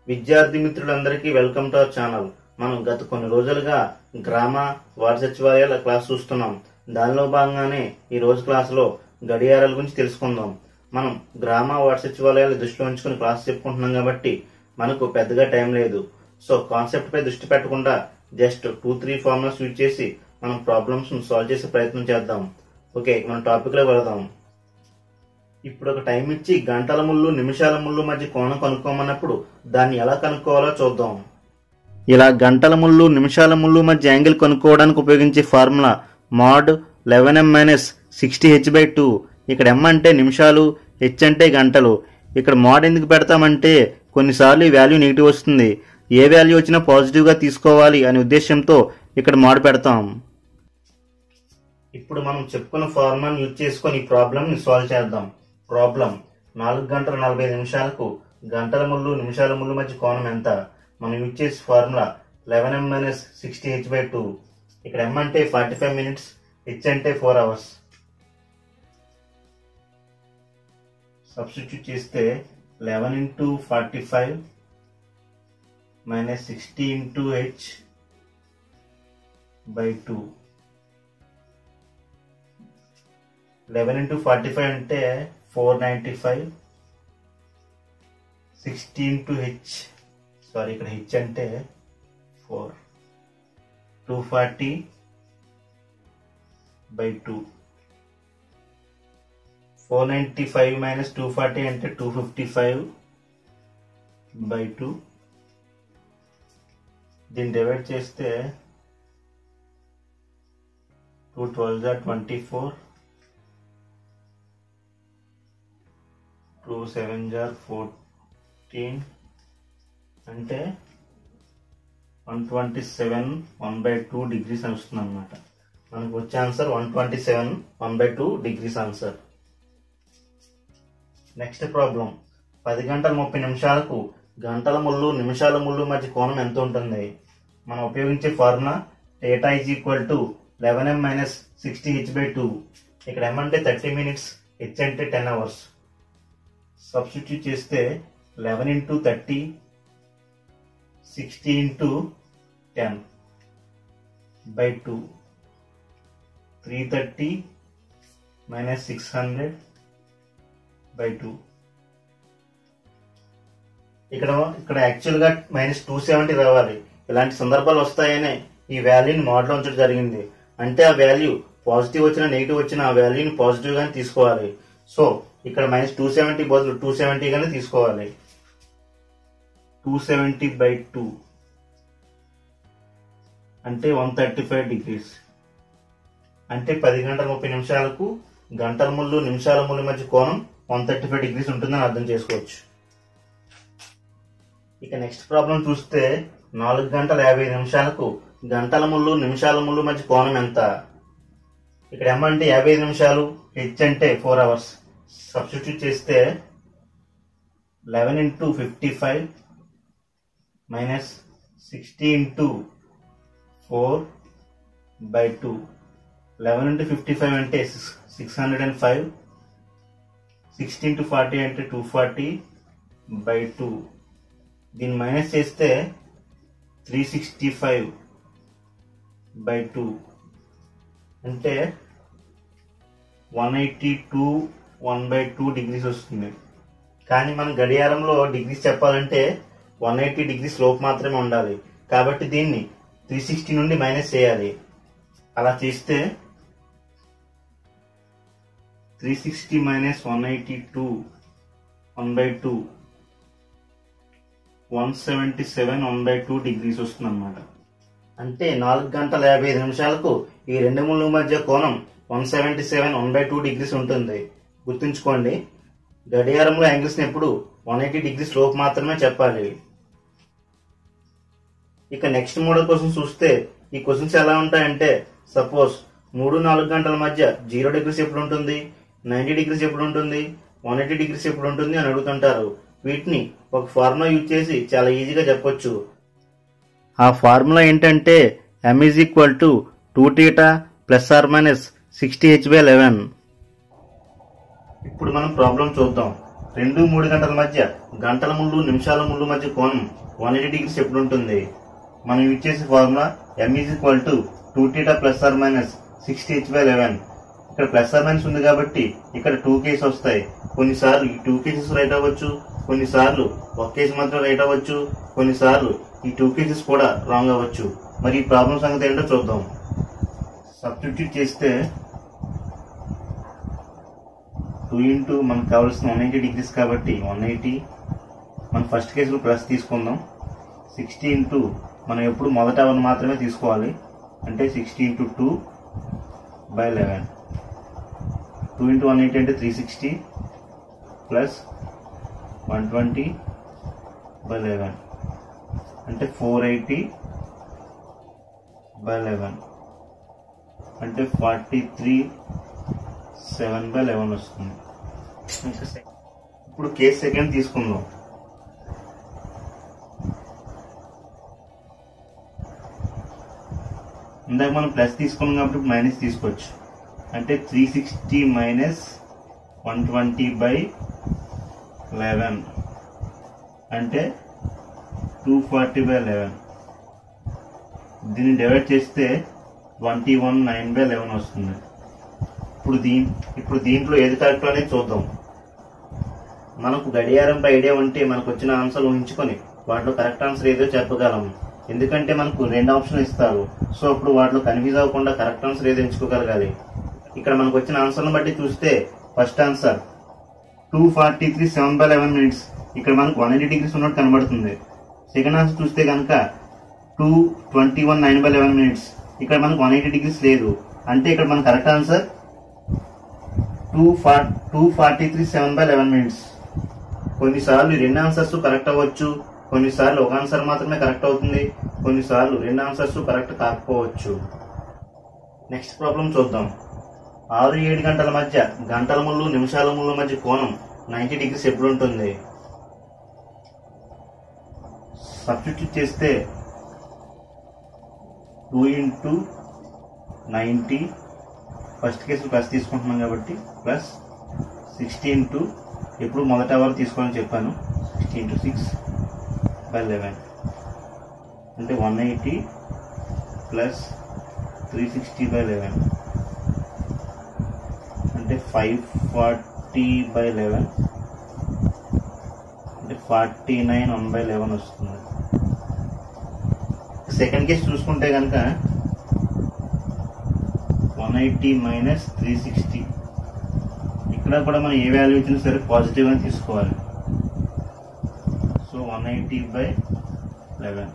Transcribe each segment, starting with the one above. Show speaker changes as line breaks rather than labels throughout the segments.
విద్యార్థి మిత్రులందరికీ welcome to our channel మనం గత కొన్ని రోజులుగా గ్రామ వార్డు సచివాలయాల క్లాస్ చూస్తున్నాం దానిలో భాగంగానే ఈ రోజు క్లాసులో గడియారాల గురించి తెలుసుకుందాం మనం గ్రామ వార్డు సచివాలయాలు దృష్టిలో ఉంచుకుని క్లాస్ చెప్పుకుంటున్నాం కాబట్టి మనకు పెద్దగా టైం లేదు సో కాన్సెప్ట్ పై దృష్టి పెట్టకుండా just two three formulas use చేసి మనం ప్రాబ్లమ్స్ సాల్వ్ చేసే ప్రయత్నం చేద్దాం ఓకే మన టాపిక్ లో వెళదాం ఇప్పుడు ఒక టైం ఇచ్చి గంటల ముళ్ళు నిమిషాల ముళ్ళు మధ్య కోణం కనుక్కోమన్నప్పుడు దాన్ని ఎలా కనుక్కోవాలో చూద్దాం ఇలా గంటల ముళ్ళు నిమిషాల ముళ్ళు మధ్య యాంగిల్ కనుక్కోవడానికి ఉపయోగించే formula mod eleven M minus sixty H by two ఇక్కడ ఎం అంటే నిమిషాలు హెచ్ అంటే గంటలు ఇక్కడ మాడ్ ఎందుకు పెడతామంటే కొన్నిసార్లు ఈ వాల్యూ నెగిటివ్ వస్తుంది ఏ వాల్యూ వచ్చినా పాజిటివ్గా తీసుకోవాలి అనే ఉద్దేశంతో ఇక్కడ మాడ్ పెడతాం ఇప్పుడు మనం చెప్పుకున్న ఫార్ములాను యూజ్ చేసుకొని ఈ ప్రాబ్లమ్ సాల్వ్ చేద్దాం ప్రాబ్లం నాలుగు గంటల నలభై ఐదు నిమిషాలకు గంటల ముళ్ళు నిమిషాల ముళ్ళు మధ్య కోణం ఎంత మనం యూజ్ చేసే formula eleven M minus sixty H by two ఇక్కడ ఎం అంటే ఫార్టీ ఫైవ్ మినిట్స్ హెచ్ అంటే ఫోర్ అవర్స్ సబ్స్టిట్యూట్ చేస్తే eleven into forty five minus sixty into H by two eleven into forty five అంటే four ninety five sixty into H sorry ఇక్కడ H అంటే four two forty by two four ninety five minus two forty అంటే two fifty five by two దీన్ని divide చేస్తే two twelve జా twenty four two seven జార్ fourteen అంటే one twenty seven one by two degrees అని వస్తుంది అనమాట మనకు వచ్చే answer one twenty seven one by two degrees answer next problem పది గంటల ముప్పై నిమిషాలకు గంటల ముళ్ళు నిమిషాల ముళ్ళు మధ్య కోణం ఎంత ఉంటుంది మనం ఉపయోగించే formula theta is equal to eleven M minus sixty H by two ఇక్కడ ఎం అంటే థర్టీ మినిట్స్ హెచ్ అంటే టెన్ అవర్స్ సబ్స్టిట్యూట్ చేస్తే eleven into thirty sixty into ten by two three thirty minus six hundred by two ఇక్కడ ఇక్కడ యాక్చువల్గా minus two seventy రావాలి ఇలాంటి సందర్భాలు వస్తాయనే ఈ వాల్యూని మోడల్ ఉంచడం జరిగింది అంటే ఆ వాల్యూ పాజిటివ్ వచ్చినా నెగిటివ్ వచ్చినా ఆ వాల్యూని పాజిటివ్ గానే తీసుకోవాలి సో ఇక్కడ మైనస్ టూ సెవెంటీ బదులు టూ సెవెంటీ గానే తీసుకోవాలి టూ సెవెంటీ బై టూ అంటే వన్ థర్టీ ఫైవ్ డిగ్రీస్ అంటే పది గంటల ముప్పై నిమిషాలకు గంటల ముళ్ళు నిమిషాల ముళ్ళు మధ్య కోణం వన్ థర్టీ ఫైవ్ డిగ్రీస్ ఉంటుందని అర్థం చేసుకోవచ్చు ఇక నెక్స్ట్ ప్రాబ్లం చూస్తే నాలుగు గంటల యాభై నిమిషాలకు గంటల ముళ్ళు నిమిషాల ముళ్ళు మధ్య కోణం ఎంత ఇక్కడ ఎం అంటే యాభై నిమిషాలు హెచ్ అంటే ఫోర్ అవర్స్ సబ్స్టిట్యూట్ చేస్తే eleven into fifty five minus sixty into four by two eleven into fifty five అంటే six hundred and five sixty into forty అంటే టూ ఫార్టీ బై టూ దీన్ని మైనస్ చేస్తే three sixty five by two అంటే one eighty two one by two degrees వస్తుంది కానీ మన గడియారంలో degrees చెప్పాలంటే వన్ ఎయిటీ డిగ్రీస్ లోపు మాత్రమే ఉండాలి కాబట్టి దీన్ని త్రీ సిక్స్టీ నుండి మైనస్ చేయాలి అలా చేస్తే three sixty minus one eighty two one by two one seventy seven one by two degrees వస్తుంది అనమాట అంటే నాలుగు గంటల యాభై ఐదు నిమిషాలకు ఈ రెండు ముళ్ళు మధ్య కోణం one seventy seven one by two degrees ఉంటుంది గుర్తుంచుకోండి గడియారంలో యాంగిల్స్ ఎప్పుడు వన్ ఎయిటీ డిగ్రీస్ లోపు మాత్రమే చెప్పాలి ఇక నెక్స్ట్ మోడల్ క్వశ్చన్ చూస్తే ఈ క్వశ్చన్స్ ఎలా ఉంటాయంటే సపోజ్ మూడు నాలుగు గంటల మధ్య జీరో డిగ్రీస్ ఎప్పుడు ఉంటుంది నైన్టీ డిగ్రీస్ ఎప్పుడు ఉంటుంది వన్ ఎయిటీ డిగ్రీస్ ఎప్పుడు ఉంటుంది అని అడుగుతుంటారు వీటిని ఒక ఫార్ములా యూజ్ చేసి చాలా ఈజీగా చెప్పొచ్చు ఆ ఫార్ములా ఏంటంటే M is equal to two theta plus or minus sixty H by eleven ఇప్పుడు మనం ప్రాబ్లం చూద్దాం రెండు మూడు గంటల మధ్య గంటల ముళ్ళు నిమిషాల ముళ్ళు మధ్య కోణం వన్ ఎయిటీ డిగ్రీస్ ఎప్పుడు ఉంటుంది మనం యూజ్ చేసే formula M is equal to two theta plus or minus sixty H by eleven ఇక్కడ ప్లస్ ఆర్ మైనస్ ఉంది కాబట్టి ఇక్కడ టూ కేస్ వస్తాయి కొన్నిసార్లు ఈ టూ కేసెస్ రైట్ అవ్వచ్చు కొన్నిసార్లు ఒక కేసు మాత్రం రైట్ అవ్వచ్చు కొన్నిసార్లు ఈ టూ కేసెస్ కూడా రాంగ్ అవ్వచ్చు మరి ఈ ప్రాబ్లం సంగతి ఏంటో చూద్దాం సబ్స్టిట్యూట్ చేస్తే టూ ఇంటూ మనకు కావాల్సిన వన్ ఎయిటీ డిగ్రీస్ కాబట్టి వన్ ఎయిటీ మన ఫస్ట్ కేసులో ప్లస్ తీసుకుందాం సిక్స్టీ ఇంటూ మనం ఎప్పుడు మొదట వన్ మాత్రమే తీసుకోవాలి అంటే sixty into two by eleven two into one eighty అంటే three sixty plus one twenty by eleven అంటే ఫోర్ ఎయిటీ బై లెవెన్ అంటే forty three seven by eleven వస్తుంది ఇంకా సె- ఇప్పుడు కేస్ సెకండ్ తీసుకుందాం ఇందాక మనం ప్లస్ తీసుకున్నాం కాబట్టి ఇప్పుడు మైనస్ తీసుకోవచ్చు అంటే three sixty minus one twenty by eleven అంటే టూ ఫార్టీ బై లెవెన్ దీన్ని డివైడ్ చేస్తే twenty one nine by eleven వస్తుంది ఇప్పుడు దీని ఇప్పుడు దీంట్లో ఏది కరెక్ట్ అనేది చూద్దాం మనకు గడియారంపై ఐడియా ఉంటే మనకు వచ్చిన ఆన్సర్ ఊహించుకొని వాటిలో కరెక్ట్ ఆన్సర్ ఏదో చెప్పగలం ఎందుకంటే మనకు రెండు ఆప్షన్ ఇస్తారు సో అప్పుడు వాటిలో కన్ఫ్యూజ్ అవ్వకుండా కరెక్ట్ ఆన్సర్ ఏదో ఎంచుకోగలగాలి ఇక్కడ మనకు వచ్చిన ఆన్సర్ని బట్టి చూస్తే first answer two forty three seven by eleven minutes ఇక్కడ మనకు వన్ ఎయిటీ డిగ్రీస్ ఉన్నట్టు కనబడుతుంది సెకండ్ ఆన్సర్ చూస్తే కనుక two twenty one nine by eleven minutes ఇక్కడ మనకు వన్ ఎయిటీ డిగ్రీస్ లేదు అంటే ఇక్కడ మన correct answer two four two forty three seven by eleven minutes కొన్నిసార్లు ఈ రెండు ఆన్సర్స్ కరెక్ట్ అవ్వచ్చు కొన్నిసార్లు ఒక ఆన్సర్ మాత్రమే కరెక్ట్ అవుతుంది కొన్నిసార్లు రెండు ఆన్సర్స్ కరెక్ట్ కాకపోవచ్చు నెక్స్ట్ ప్రాబ్లం చూద్దాం ఆరు ఏడు గంటల మధ్య గంటల ముళ్ళు నిమిషాల ముళ్ళు మధ్య కోణం నైంటీ డిగ్రీస్ ఎప్పుడు ఉంటుంది సబ్స్టిట్యూట్ చేస్తే two into ninety first case plus తీసుకుంటున్నాం కాబట్టి ప్లస్ సిక్స్టీ ఇంటూ ఎప్పుడు మొదట అవర్ తీసుకోవాలని చెప్పాను sixty into six by eleven అంటే one eighty plus three sixty by eleven అంటే ఫైవ్ ఫార్టీ బై లెవెన్ అంటే forty nine one by eleven వస్తుంది సెకండ్ కేసు చూసుకుంటే కనుక one eighty minus three sixty ఇక్కడ కూడా మనం ఏ వాల్యూ ఇచ్చినా సరే పాజిటివ్ అని తీసుకోవాలి so one eighty by eleven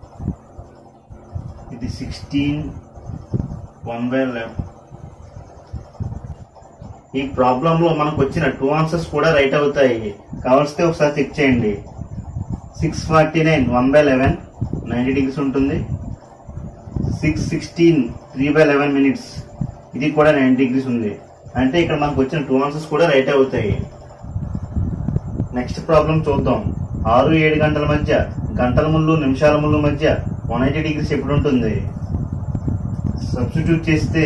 ఇది సిక్స్టీన్ వన్ బై లెవెన్ ఈ ప్రాబ్లంలో మనకు వచ్చిన టూ ఆన్సర్స్ కూడా రైట్ అవుతాయి కావలిస్తే ఒకసారి చెక్ చేయండి six forty nine one by eleven ninety degrees ఉంటుంది six sixteen three by eleven minutes ఇది కూడా నైన్ డిగ్రీస్ ఉంది అంటే ఇక్కడ మనకు వచ్చిన టూ ఆన్సర్స్ కూడా రైట్ అవుతాయి నెక్స్ట్ ప్రాబ్లం చూద్దాం ఆరు ఏడు గంటల మధ్య గంటల ముళ్ళు నిమిషాల ముళ్ళు మధ్య వన్ ఎయిటీ డిగ్రీస్ ఎప్పుడు ఉంటుంది సబ్స్టిట్యూట్ చేస్తే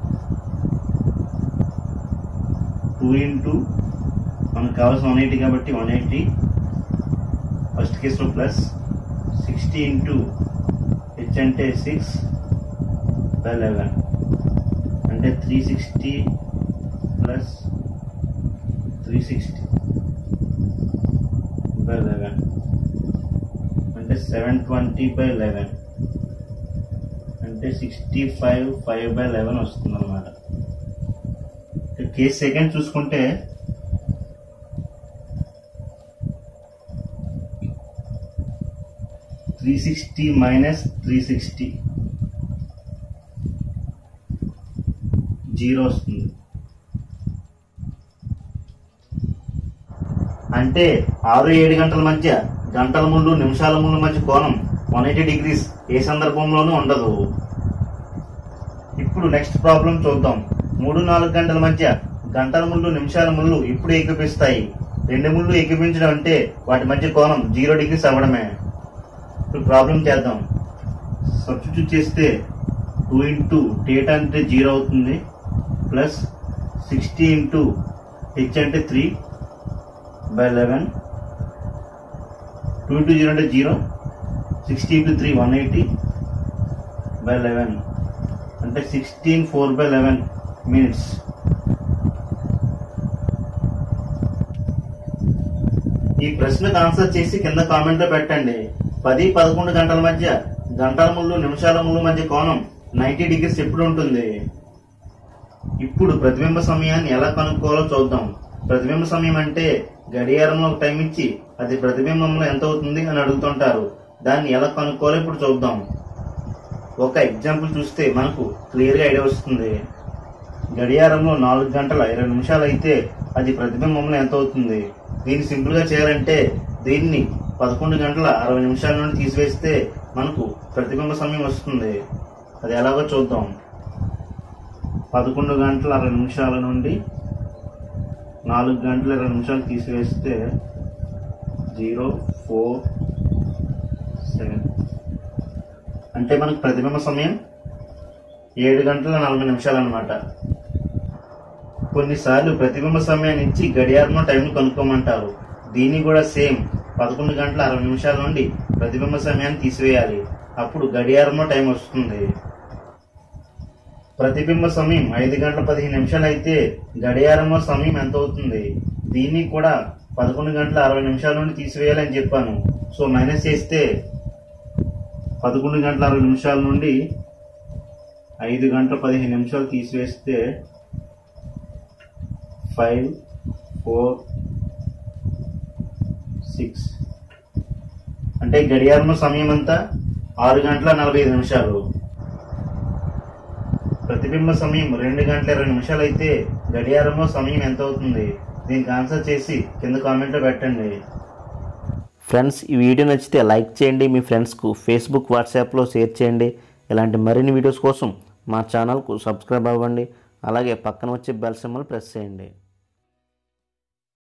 టూ ఇంటూ మనకు కావాల్సిన వన్ ఎయిటీ కాబట్టి వన్ ఎయిటీ ఫస్ట్ కేసులో ప్లస్ సిక్స్టీ ఇంటూ హెచ్ అంటే సిక్స్ బై లెవెన్ అంటే three sixty plus three sixty by eleven అంటే సెవెన్ ట్వంటీ బై లెవెన్ అంటే sixty five five by eleven వస్తుంది అనమాట కేస్ సెకండ్ చూసుకుంటే three sixty minus three sixty zero వస్తుంది అంటే ఆరు ఏడు గంటల మధ్య గంటల ముందు నిమిషాల ముందు మధ్య కోణం వన్ ఎయిటీ డిగ్రీస్ ఏ సందర్భంలోనూ ఉండదు ఇప్పుడు నెక్స్ట్ ప్రాబ్లం చూద్దాం మూడు నాలుగు గంటల మధ్య గంటల ముళ్ళు నిమిషాల ముళ్ళు ఇప్పుడు ఏకీపిస్తాయి రెండు ముళ్ళు ఏకీపించడం అంటే వాటి మధ్య కోణం జీరో డిగ్రీస్ అవ్వడమే ఇప్పుడు ప్రాబ్లం చేద్దాం సబ్స్టిట్యూట్ చేస్తే టూ ఇంటూ టేట్ అంటే జీరో అవుతుంది ప్లస్ సిక్స్టీ ఇంటూ హెచ్ అంటే three by eleven two into zero అంటే zero sixty into three one eighty by eleven అంటే sixteen four by eleven minutes ఈ ప్రశ్నకు ఆన్సర్ చేసి కింద కామెంట్ లో పెట్టండి పది పదకొండు గంటల మధ్య గంటల ముళ్ళు నిమిషాల ముళ్ళు మధ్య కోణం నైన్టీ డిగ్రీస్ ఎప్పుడు ఉంటుంది ఇప్పుడు ప్రతిబింబ సమయాన్ని ఎలా కనుక్కోవాలో చూద్దాం ప్రతిబింబ సమయం అంటే గడియారంలో ఒక టైం ఇచ్చి అది ప్రతిబింబంలో ఎంత అవుతుంది అని అడుగుతుంటారు దాన్ని ఎలా కనుక్కోవాలో ఇప్పుడు చూద్దాం ఒక ఎగ్జాంపుల్ చూస్తే మనకు క్లియర్ గా ఐడియా వస్తుంది గడియారంలో నాలుగు గంటల ఇరవై నిమిషాలు అయితే అది ప్రతిబింబంలో ఎంత అవుతుంది దీన్ని సింపుల్ గా చేయాలంటే దీన్ని పదకొండు గంటల అరవై నిమిషాల నుండి తీసివేస్తే మనకు ప్రతిబింబ సమయం వస్తుంది అది ఎలాగో చూద్దాం పదకొండు గంటల అరవై నిమిషాల నుండి నాలుగు గంటల ఇరవై నిమిషాలు తీసివేస్తే జీరో ఫోర్ సెవెన్ అంటే మనకు ప్రతిబింబ సమయం ఏడు గంటల నలభై నిమిషాలు అనమాట కొన్నిసార్లు ప్రతిబింబ సమయాన్ని ఇచ్చి గడియారంలో టైం కనుక్కోమంటారు దీన్ని కూడా సేమ్ పదకొండు గంటల అరవై నిమిషాల నుండి ప్రతిబింబ సమయాన్ని తీసివేయాలి అప్పుడు గడియారంలో టైం వస్తుంది ప్రతిబింబ సమయం ఐదు గంటల పదిహేను నిమిషాలు అయితే గడియారంలో సమయం ఎంత అవుతుంది దీన్ని కూడా పదకొండు గంటల అరవై నిమిషాల నుండి తీసివేయాలని చెప్పాను సో మైనస్ చేస్తే పదకొండు గంటల అరవై నిమిషాల నుండి ఐదు గంటల పదిహేను నిమిషాలు తీసివేస్తే ఫైవ్ ఫోర్ సిక్స్ అంటే గడియారంలో సమయం అంతా ఆరు గంటల నలభై ఐదు నిమిషాలు ప్రతిబింబ సమయం రెండు గంటల ఇరవై నిమిషాలు అయితే గడియారంలో సమయం ఎంత అవుతుంది దీనికి ఆన్సర్ చేసి కింద కామెంట్లో పెట్టండి
ఫ్రెండ్స్ ఈ వీడియో నచ్చితే లైక్ చేయండి మీ ఫ్రెండ్స్కు ఫేస్బుక్ వాట్సాప్లో షేర్ చేయండి ఇలాంటి మరిన్ని వీడియోస్ కోసం మా ఛానల్కు సబ్స్క్రైబ్ అవ్వండి అలాగే పక్కన వచ్చే బెల్ సింబల్ ప్రెస్ చేయండి